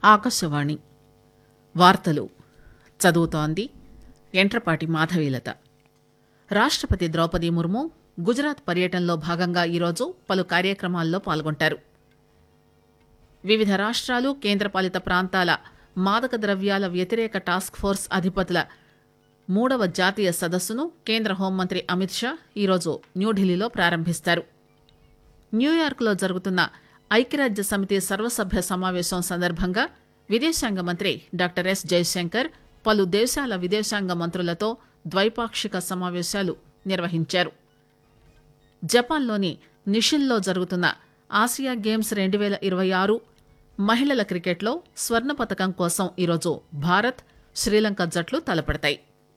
ఆకాశవాణి వార్తలు చదువుతోంది ఎంట్రపాటి మాధవీలత రాష్టపతి ద్రౌపది ముర్ము గుజరాత్ పర్యటనలో భాగంగా ఈరోజు పలు కార్యక్రమాల్లో పాల్గొంటారు వివిధ రాష్ట్రాలు కేంద్రపాలిత ప్రాంతాల మాదక ద్రవ్యాల వ్యతిరేక టాస్క్ ఫోర్స్ అధిపతుల మూడవ జాతీయ సదస్సును కేంద్ర హోంమంత్రి అమిత్ షా ఈరోజు న్యూఢిల్లీలో ప్రారంభిస్తారు న్యూయార్క్లో జరుగుతున్న ఐక్యరాజ్య సమితి సర్వసభ్య సమావేశం సందర్భంగా విదేశాంగ మంత్రి డాక్టర్ ఎస్ జయశంకర్ పలు దేశాల విదేశాంగ మంత్రులతో ద్వైపాక్షిక సమావేశాలు నిర్వహించారు జపాన్లోని నిషిన్లో జరుగుతున్న ఆసియా గేమ్స్ రెండు వేల ఇరవై ఆరు మహిళల క్రికెట్లో స్వర్ణ పతకం కోసం ఈరోజు భారత్ శ్రీలంక జట్లు తలపడతాయి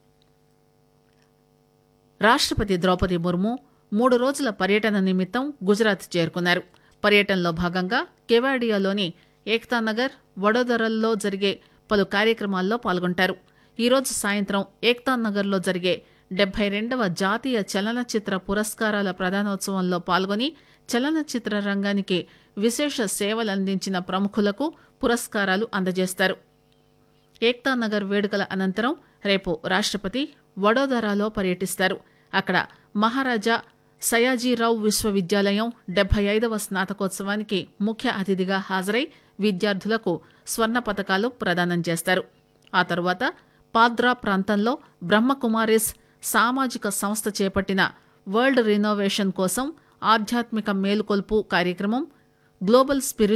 రాష్టపతి ద్రౌపది ముర్ము మూడు రోజుల పర్యటన నిమిత్తం గుజరాత్ చేరుకున్నారు పర్యటనలో భాగంగా కెవాడియాలోని ఏక్తానగర్ వడోదరల్లో జరిగే పలు కార్యక్రమాల్లో పాల్గొంటారు ఈరోజు సాయంత్రం ఏక్తానగర్లో జరిగే డెబ్బై రెండవ జాతీయ చలనచిత్ర పురస్కారాల ప్రదానోత్సవంలో పాల్గొని చలనచిత్ర రంగానికి విశేష సేవలందించిన ప్రముఖులకు పురస్కారాలు అందజేస్తారు ఏక్తా నగర్ వేడుకల అనంతరం రేపు రాష్టపతి వడోదరాలో పర్యటిస్తారు అక్కడ మహారాజా సయాజీరావు విశ్వవిద్యాలయం డెబ్బై ఐదవ స్నాతకోత్సవానికి ముఖ్య అతిథిగా హాజరై విద్యార్థులకు స్వర్ణ పతకాలు ప్రదానం చేస్తారు ఆ తరువాత పాద్రా ప్రాంతంలో బ్రహ్మకుమారిస్ సామాజిక సంస్థ చేపట్టిన వరల్డ్ రినోవేషన్ కోసం ఆధ్యాత్మిక మేలుకొల్పు కార్యక్రమం గ్లోబల్ స్పిరిట్